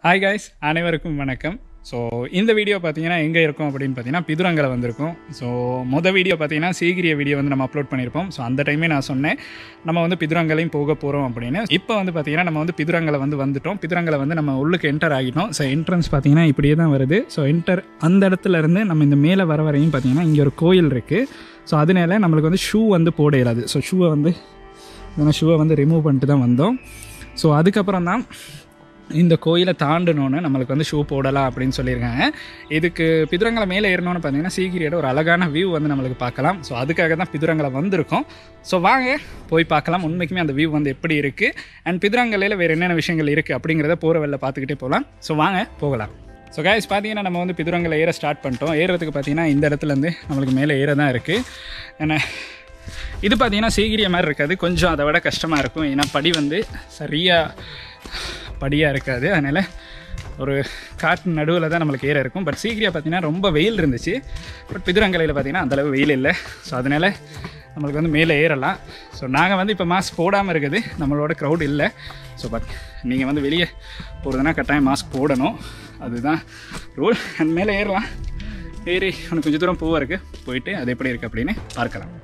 hi guys அனைவருக்கும் வணக்கம் so இந்த வீடியோ பார்த்தீங்கன்னா எங்கே இருக்கும் அப்படின்னு பார்த்தீங்கன்னா பிதுரங்கலை வந்திருக்கும் ஸோ மொதல் வீடியோ பார்த்தீங்கன்னா சீகிரிய வீடியோ வந்து நம்ம அப்லோட் பண்ணியிருப்போம் ஸோ அந்த டைமே நான் சொன்னேன் நம்ம வந்து பிதுரங்கலையும் போக போகிறோம் அப்படின்னு இப்போ வந்து பார்த்தீங்கன்னா நம்ம வந்து பிதுரங்கலை வந்து வந்துட்டோம் பிதுரங்கலை வந்து நம்ம உள்ளுக்கு என்டர் ஆகிட்டோம் ஸோ என்ட்ரன்ஸ் பார்த்தீங்கன்னா இப்படியே தான் வருது ஸோ என்டர் அந்த இடத்துல இருந்து நம்ம இந்த மேலே வர வரையும் பார்த்தீங்கன்னா இங்கே ஒரு கோயில் இருக்குது ஸோ அதனால நம்மளுக்கு வந்து ஷூ வந்து போட இயலாது ஸோ ஷூவை வந்து நம்ம ஷூவை வந்து ரிமூவ் பண்ணிட்டு தான் வந்தோம் ஸோ அதுக்கப்புறம் தான் இந்த கோயிலை தாண்டணுன்னு நம்மளுக்கு வந்து ஷூ போடலாம் அப்படின்னு சொல்லியிருக்காங்க இதுக்கு பிதுரங்கலை மேலே ஏறணும்னு பார்த்தீங்கன்னா சீக்கிரியோட ஒரு அழகான வியூ வந்து நம்மளுக்கு பார்க்கலாம் ஸோ அதுக்காக தான் பிதுரங்கலை வந்திருக்கோம் ஸோ வாங்க போய் பார்க்கலாம் உண்மைக்குமே அந்த வியூ வந்து எப்படி இருக்குது அண்ட் பிதுரங்கலையில் வேறு என்னென்ன விஷயங்கள் இருக்குது அப்படிங்கிறத போகிற வெளில பார்த்துக்கிட்டே போகலாம் ஸோ வாங்க போகலாம் ஸோ guys பார்த்தீங்கன்னா நம்ம வந்து பிதுரங்கலை ஏற ஸ்டார்ட் பண்ணிட்டோம் ஏறுறதுக்கு பார்த்தீங்கன்னா இந்த இடத்துலேருந்து நம்மளுக்கு மேலே ஏற தான் இருக்குது ஏன்னா இது பார்த்தீங்கன்னா சீக்கிரிய மாதிரி இருக்காது கொஞ்சம் அதை விட கஷ்டமாக இருக்கும் ஏன்னா படி வந்து சரியாக படியாக இருக்காது அதனால் ஒரு காட்டு நடுவில் தான் நம்மளுக்கு ஏற இருக்கும் பட் சீக்கிரியா பார்த்தீங்கன்னா ரொம்ப வெயில் இருந்துச்சு பட் பிதுரங்கலையில் பார்த்தீங்கன்னா அந்தளவு வெயில் இல்லை ஸோ அதனால் நம்மளுக்கு வந்து மேலே ஏறலாம் ஸோ நாங்கள் வந்து இப்போ மாஸ்க் போடாமல் இருக்குது நம்மளோட க்ரௌட் இல்லை ஸோ பட் நீங்கள் வந்து வெளியே போகிறதுனா கட்டாயம் மாஸ்க் போடணும் அதுதான் ரூல் அண்ட் மேலே ஏறலாம் ஏறி உனக்கு கொஞ்சம் தூரம் போவ இருக்குது போயிட்டு அது எப்படி இருக்குது அப்படின்னு பார்க்கலாம்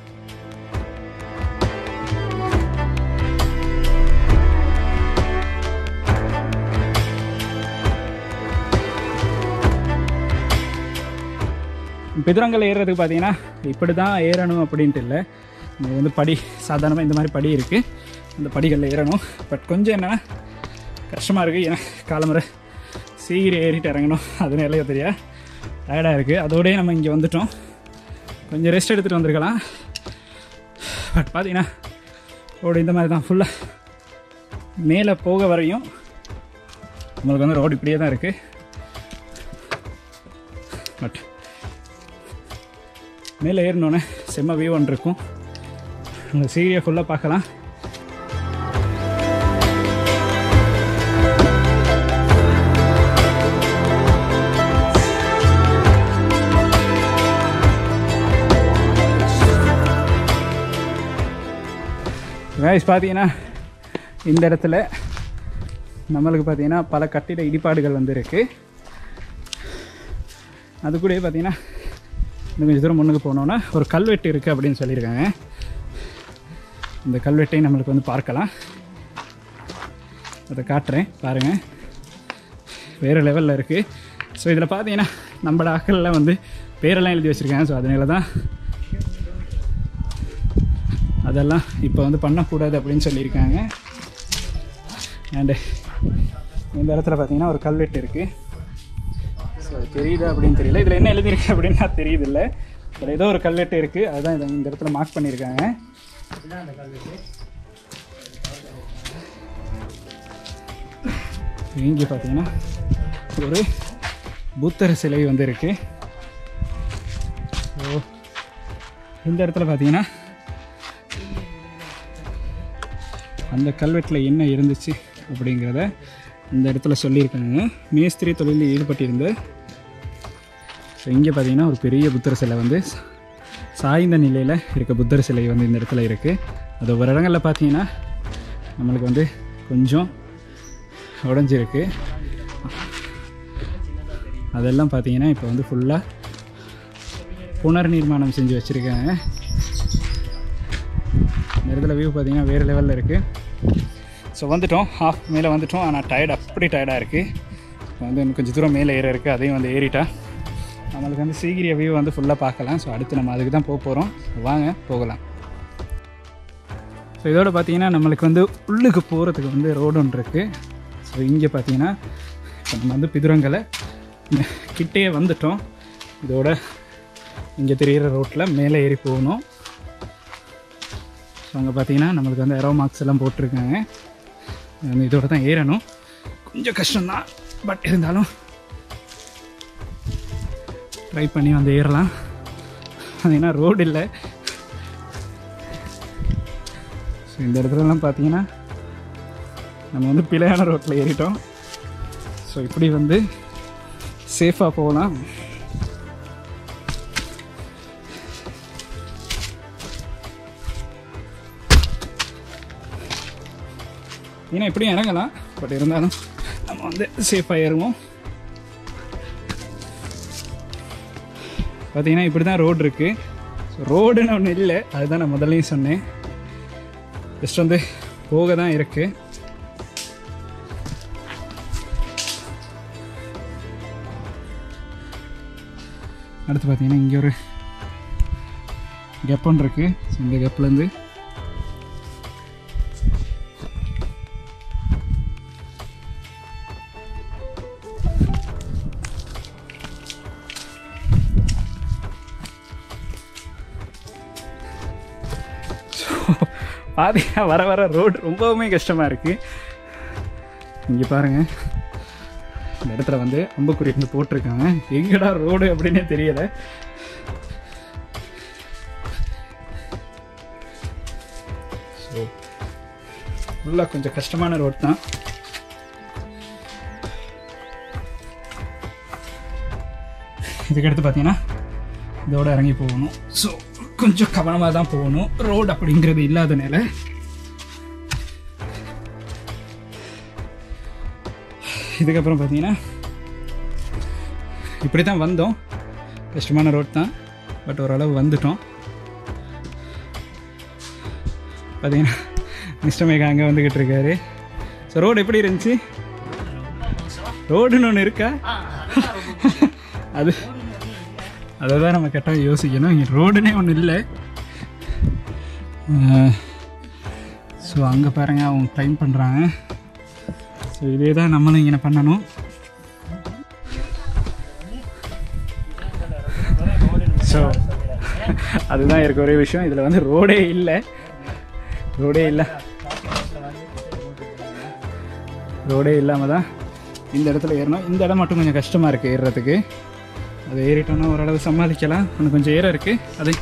பிதுரங்கல் ஏறுறதுக்கு பார்த்தீங்கன்னா இப்படி தான் ஏறணும் அப்படின்ட்டு இல்லை இது வந்து படி சாதாரணமாக இந்த மாதிரி படி இருக்குது அந்த படிகளில் ஏறணும் பட் கொஞ்சம் என்னென்னா கஷ்டமாக இருக்குது ஏன்னா காலமுறை சீக்கிரம் ஏறிட்டு இறங்கணும் அது நிலையோ தெரியா டயர்டாக இருக்குது அதோடய நம்ம இங்கே வந்துட்டோம் கொஞ்சம் ரெஸ்ட் எடுத்துகிட்டு வந்திருக்கலாம் பட் பார்த்தீங்கன்னா ரோடு இந்த மாதிரி தான் ஃபுல்லாக மேலே போக வரையும் நம்மளுக்கு வந்து ரோடு இப்படியே தான் இருக்குது பட் மேலே ஏறினோன்னே செம்ம வியூ ஒன்று இருக்கும் அந்த சீரியை ஃபுல்லாக பார்க்கலாம் வேஸ் பார்த்தீங்கன்னா இந்த இடத்துல நம்மளுக்கு பார்த்தீங்கன்னா பல கட்டிட இடிபாடுகள் வந்து இருக்குது அது கூட பார்த்தீங்கன்னா இன்னும் கொஞ்சம் தூரம் முன்னுக்கு போனோன்னா ஒரு கல்வெட்டு இருக்குது அப்படின்னு சொல்லியிருக்காங்க இந்த கல்வெட்டை நம்மளுக்கு வந்து பார்க்கலாம் அதை காட்டுறேன் பாருங்கள் வேறு லெவலில் இருக்குது ஸோ இதில் பார்த்தீங்கன்னா நம்மளோட ஆக்களில் வந்து பேரெல்லாம் எழுதி வச்சுருக்காங்க ஸோ அதனால தான் அதெல்லாம் இப்போ வந்து பண்ணக்கூடாது அப்படின்னு சொல்லியிருக்காங்க அண்டு இந்த இடத்துல பார்த்தீங்கன்னா ஒரு கல்வெட்டு இருக்குது ஸோ தெரியுதா அப்படின்னு தெரியல இதில் என்ன எழுதியிருக்கு அப்படின்னா தெரியுது இல்லை இதில் ஏதோ ஒரு கல்வெட்டு இருக்குது அதுதான் இதை இந்த இடத்துல மார்க் பண்ணியிருக்காங்க இங்கே பார்த்தீங்கன்னா ஒரு புத்தர் சிலை வந்து இருக்குது ஸோ இந்த இடத்துல பார்த்தீங்கன்னா அந்த கல்வெட்டில் என்ன இருந்துச்சு அப்படிங்கிறத இந்த இடத்துல சொல்லியிருக்காங்க மேஸ்திரி தொழிலில் ஈடுபட்டிருந்த ஸோ இங்கே பார்த்தீங்கன்னா ஒரு பெரிய புத்தர் சிலை வந்து சாய்ந்த நிலையில் இருக்க புத்தர் சிலை வந்து இந்த இடத்துல இருக்குது அது ஒரு இடங்களில் பார்த்தீங்கன்னா நம்மளுக்கு வந்து கொஞ்சம் உடஞ்சிருக்கு அதெல்லாம் பார்த்தீங்கன்னா இப்போ வந்து ஃபுல்லாக புனர் நிர்மாணம் செஞ்சு வச்சுருக்காங்க இந்த இடத்துல வியூ பார்த்தீங்கன்னா வேறு லெவலில் இருக்குது ஸோ வந்துட்டோம் ஹாஃப் மேலே வந்துட்டோம் ஆனால் டயர்ட் அப்படி டயர்டாக இருக்குது இப்போ வந்து இன்னும் கொஞ்சம் தூரம் மேலே ஏற இருக்குது அதையும் வந்து ஏறிட்டா நம்மளுக்கு வந்து சீக்கிரிய வியூ வந்து ஃபுல்லாக பார்க்கலாம் ஸோ அடுத்து நம்ம அதுக்கு தான் போக போகிறோம் வாங்க போகலாம் ஸோ இதோட பார்த்தீங்கன்னா நம்மளுக்கு வந்து உள்ளுக்கு போகிறதுக்கு வந்து ரோடு ஒன்று இருக்குது ஸோ இங்கே பார்த்தீங்கன்னா இப்போ நம்ம வந்து பிதுரங்கலை கிட்டே வந்துட்டோம் இதோட இங்கே தெரிகிற ரோட்டில் மேலே ஏறி போகணும் ஸோ அங்கே பார்த்தீங்கன்னா நம்மளுக்கு வந்து எரோ மார்க்ஸ் எல்லாம் போட்டிருக்காங்க வந்து இதோட தான் ஏறணும் கொஞ்சம் கஷ்டம்தான் பட் இருந்தாலும் ட்ரை பண்ணி வந்து ஏறலாம் அது ஏன்னா ரோடு இல்லை ஸோ இந்த இடத்துலலாம் பார்த்தீங்கன்னா நம்ம வந்து பிழையான ரோட்டில் ஏறிட்டோம் ஸோ இப்படி வந்து சேஃபாக போகலாம் ஏன்னா இப்படியும் இறங்கலாம் பட் இருந்தாலும் நம்ம நம்ம வந்து சேஃபாக ஏறுவோம் பார்த்தீங்கன்னா இப்படி தான் ரோடு இருக்குது ஸோ ரோடுன்னு ஒன்று இல்லை அதுதான் நான் முதல்லையும் சொன்னேன் ஜஸ்ட் வந்து போக தான் இருக்குது அடுத்து பார்த்தீங்கன்னா இங்கே ஒரு கெப்பன் இருக்குது ஸோ இந்த கெப்லேருந்து பார்த்தீங்கன்னா வர வர ரோடு ரொம்பவுமே கஷ்டமாக இருக்குது இங்கே பாருங்கள் இந்த இடத்துல வந்து அம்புக்குறி வந்து போட்டிருக்காங்க எங்கடா ரோடு அப்படின்னே தெரியலை ஸோ ஃபுல்லாக கொஞ்சம் கஷ்டமான ரோட் தான் இதுக்கடுத்து பார்த்தீங்கன்னா இதோட இறங்கி போகணும் ஸோ கொஞ்சம் கவனமாக தான் போகணும் ரோடு அப்படிங்கிறது இல்லாதனால இதுக்கப்புறம் பார்த்தீங்கன்னா இப்படி தான் வந்தோம் கஷ்டமான ரோட் தான் பட் ஓரளவு வந்துட்டோம் பார்த்தீங்கன்னா மிஸ்டர் மேகா அங்கே வந்துக்கிட்டு இருக்காரு ஸோ ரோடு எப்படி இருந்துச்சு ரோடுன்னு ஒன்று இருக்கா அது அதை தான் நம்ம கரெக்டாக யோசிக்கணும் இங்கே ரோடுனே ஒன்றும் இல்லை ஸோ அங்கே பாருங்கள் அவங்க க்ளைம் பண்ணுறாங்க ஸோ இதே தான் நம்மளும் இங்கே பண்ணணும் ஸோ அதுதான் இருக்க ஒரே விஷயம் இதில் வந்து ரோடே இல்லை ரோடே இல்லை ரோடே இல்லாமல் தான் இந்த இடத்துல ஏறணும் இந்த இடம் மட்டும் கொஞ்சம் கஷ்டமாக இருக்குது ஏறுறதுக்கு அது ஏறிட்டோம்னா ஓரளவு சமாளிக்கலாம் இன்னும் கொஞ்சம் ஏற இருக்குது அதை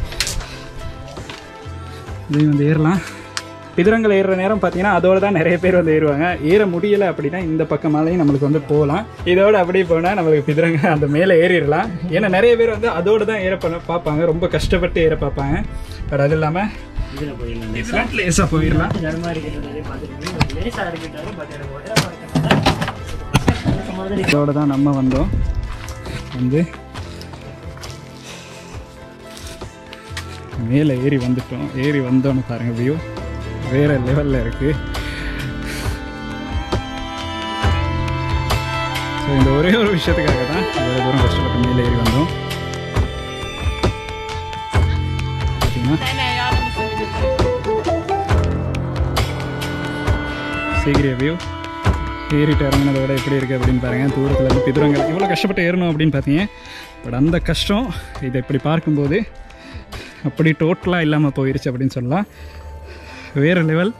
இதையும் வந்து ஏறலாம் பிதிரங்கள் ஏறுற நேரம் பார்த்தீங்கன்னா அதோட தான் நிறைய பேர் வந்து ஏறுவாங்க ஏற முடியலை அப்படின்னா இந்த பக்கமாலையும் நம்மளுக்கு வந்து போகலாம் இதோட அப்படியே போனால் நம்மளுக்கு பிதிரங்க அந்த மேலே ஏறிடலாம் ஏன்னா நிறைய பேர் வந்து அதோட தான் ஏற பண்ண பார்ப்பாங்க ரொம்ப கஷ்டப்பட்டு ஏற பார்ப்பாங்க பட் அது இல்லாமல் இதில் போயிடலாம் இதெல்லாம் லேசாக போயிடலாம் தர்மா இருக்கிறது பார்த்துருக்கீங்க லேசாக இருக்கிட்டாலும் பட் எனக்கு உடனே பார்க்க மாதிரி இதோட தான் நம்ம வந்தோம் வந்து மேலே ஏறி வந்துட்டோம் ஏறி வந்தோன்னு பாருங்கள் வியூ வேறு லெவலில் இருக்குது ஸோ இந்த ஒரே ஒரு விஷயத்துக்காக தான் இவ்வளோ தூரம் கஷ்டப்பட்டு மேலே ஏறி வந்தோம் பார்த்தீங்கன்னா சீக்கிரிய வியூ ஏறிட்டு இறங்கினதோட எப்படி இருக்குது அப்படின்னு பாருங்கள் தூரத்தில் இருந்து பிதுரங்கள் இவ்வளோ கஷ்டப்பட்டு ஏறணும் அப்படின்னு பார்த்தீங்க பட் அந்த கஷ்டம் இதை இப்படி பார்க்கும்போது அப்படி டோட்டலாக இல்லாமல் போயிருச்சு அப்படின்னு சொல்லலாம் வேறு லெவல்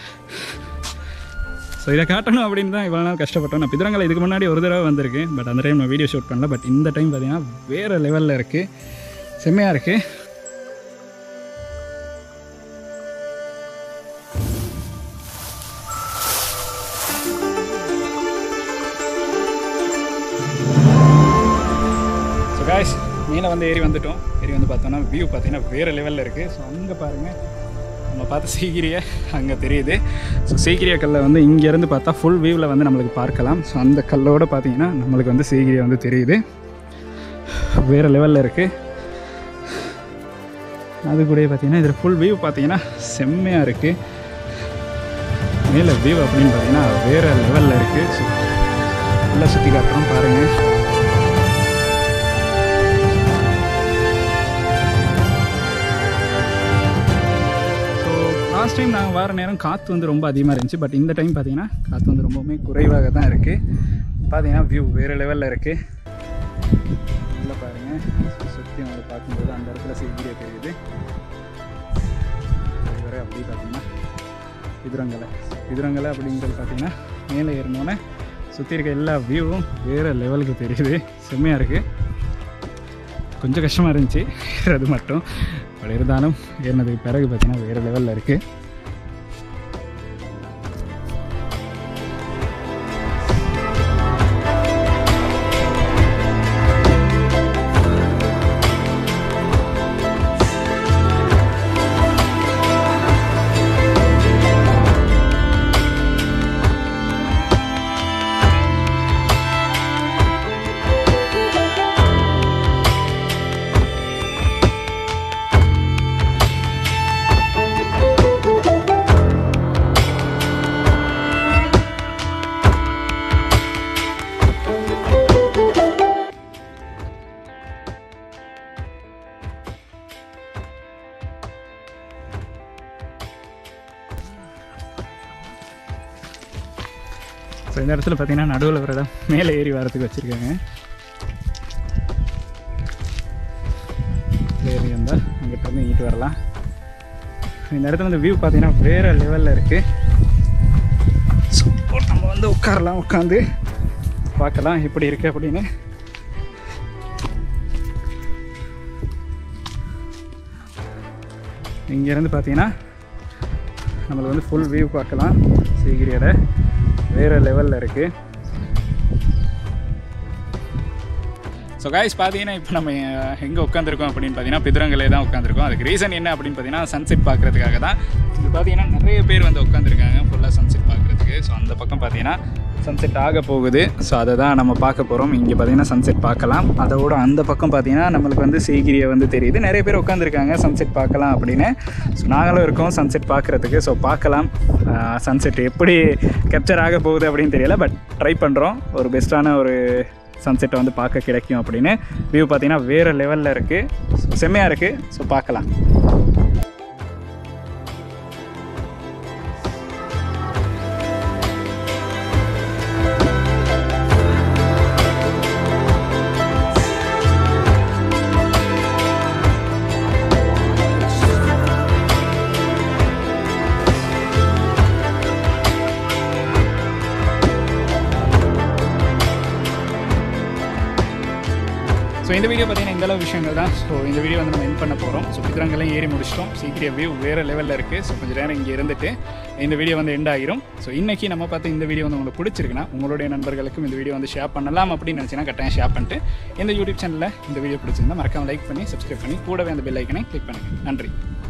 ஸோ இதை காட்டணும் அப்படின்னு தான் இவ்வளோ நாள் கஷ்டப்பட்டோம் நான் பிதுரங்களை இதுக்கு முன்னாடி ஒரு தடவை வந்திருக்கேன் பட் அந்த டைம் நான் வீடியோ ஷூட் பண்ணல பட் இந்த டைம் பார்த்தீங்கன்னா வேறு லெவலில் இருக்குது செம்மையாக இருக்குது ஸோ காய்ஸ் மேலே வந்து ஏறி வந்துட்டோம் ஏறி வந்து பார்த்தோன்னா வியூ பார்த்தீங்கன்னா வேறு லெவலில் இருக்குது ஸோ அங்கே பாருங்கள் நம்ம பார்த்த சீக்கிரியை அங்கே தெரியுது ஸோ சீக்கிரிய கல்லை வந்து இங்கேருந்து பார்த்தா ஃபுல் வியூவில் வந்து நம்மளுக்கு பார்க்கலாம் ஸோ அந்த கல்லோடு பார்த்தீங்கன்னா நம்மளுக்கு வந்து சீக்கிரியை வந்து தெரியுது வேறு லெவலில் இருக்குது அது கூட பார்த்தீங்கன்னா இதில் ஃபுல் வியூ பார்த்தீங்கன்னா செம்மையாக இருக்குது மேலே வியூ அப்படின்னு பார்த்தீங்கன்னா வேறு லெவலில் இருக்குது ஸோ நல்லா சுற்றி காட்டுறோம் பாருங்கள் ஸோ லாஸ்ட் டைம் நாங்கள் வர நேரம் காற்று வந்து ரொம்ப அதிகமாக இருந்துச்சு பட் இந்த டைம் பார்த்தீங்கன்னா காற்று வந்து ரொம்பவுமே குறைவாக தான் இருக்குது பார்த்தீங்கன்னா வியூ வேறு லெவலில் இருக்குது நல்லா பாருங்கள் சுற்றி வந்து பார்க்கும்போது அந்த இடத்துல செய்தியே தெரியுது அது வரை அப்படி பார்த்தீங்கன்னா பிதுரங்கலை பிதுரங்கலை அப்படிங்கிறது பார்த்தீங்கன்னா மேலே ஏறினோன்னே சுற்றி இருக்க எல்லா வியூவும் வேறு லெவலுக்கு தெரியுது செம்மையாக இருக்குது கொஞ்சம் கஷ்டமாக இருந்துச்சு ஏறது மட்டும் பட் இருந்தாலும் ஏறினதுக்கு பிறகு பார்த்தீங்கன்னா வேறு லெவலில் இருக்குது இந்த இடத்துல பார்த்தீங்கன்னா நடுவில் ஒரு இடம் மேலே ஏறி வரதுக்கு வச்சுருக்காங்க ஏறி வந்தால் அங்கிட்ட வந்து இங்கிட்டு வரலாம் இந்த இடத்துல இந்த வியூ பார்த்தீங்கன்னா வேறு லெவலில் இருக்குது ஸோ நம்ம வந்து உட்காரலாம் உட்காந்து பார்க்கலாம் எப்படி இருக்குது அப்படின்னு இங்கேருந்து பார்த்தீங்கன்னா நம்மளுக்கு வந்து ஃபுல் வியூ பார்க்கலாம் சீகிரியோட வேறு லெவலில் இருக்குது ஸோ காய்ஸ் பார்த்தீங்கன்னா இப்போ நம்ம எங்கே உட்காந்துருக்கோம் அப்படின்னு பார்த்தீங்கன்னா பிதுரங்களே தான் உட்காந்துருக்கோம் அதுக்கு ரீசன் என்ன அப்படின்னு பார்த்தீங்கன்னா சன்செட் பார்க்குறதுக்காக தான் இது பார்த்தீங்கன்னா நிறைய பேர் வந்து உட்காந்துருக்காங்க ஃபுல்லாக சன்செட் பார்க்குறதுக்கு ஸோ அந்த பக்கம் பார்த்தீங்கன்னா சன்செட் ஆக போகுது ஸோ அதை தான் நம்ம பார்க்க போகிறோம் இங்கே பார்த்தீங்கன்னா சன்செட் பார்க்கலாம் அதோட அந்த பக்கம் பார்த்தீங்கன்னா நம்மளுக்கு வந்து சீகிரியை வந்து தெரியுது நிறைய பேர் உட்காந்துருக்காங்க சன்செட் பார்க்கலாம் அப்படின்னு ஸோ நாங்களும் இருக்கோம் சன்செட் பார்க்குறதுக்கு ஸோ பார்க்கலாம் சன்செட் எப்படி கேப்சர் ஆக போகுது அப்படின்னு தெரியல பட் ட்ரை பண்ணுறோம் ஒரு பெஸ்ட்டான ஒரு சன்செட்டை வந்து பார்க்க கிடைக்கும் அப்படின்னு வியூ பார்த்தீங்கன்னா வேறு லெவலில் இருக்குது ஸோ செம்மையாக இருக்குது ஸோ பார்க்கலாம் ஸோ இந்த வீடியோ பார்த்தீங்கன்னா இந்த அளவு விஷயங்கள் தான் ஸோ இந்த வீடியோ வந்து நம்ம என் பண்ண போகிறோம் ஸோ பித்திரங்களையும் ஏறி முடிச்சிட்டோம் சீக்கிரம் வியூ வேறு லெவலில் இருக்குது ஸோ கொஞ்சம் நேரம் இங்கே இருந்துட்டு இந்த வீடியோ வந்து எண்ட் ஆகிரும் ஸோ இன்றைக்கி நம்ம பார்த்து இந்த வீடியோ வந்து உங்களுக்கு பிடிச்சிருக்குன்னா உங்களுடைய நண்பர்களுக்கும் இந்த வீடியோ வந்து ஷேர் பண்ணலாம் அப்படின்னு நினச்சிங்கன்னா கட்டாயம் ஷேர் பண்ணிட்டு இந்த யூடியூப் சேனலில் இந்த வீடியோ பிடிச்சிருந்தா மறக்காம லைக் பண்ணி சப்ஸ்கிரைப் பண்ணி கூடவே அந்த பெல் ஐக்கனை கிளிக் பண்ணுங்கள் நன்றி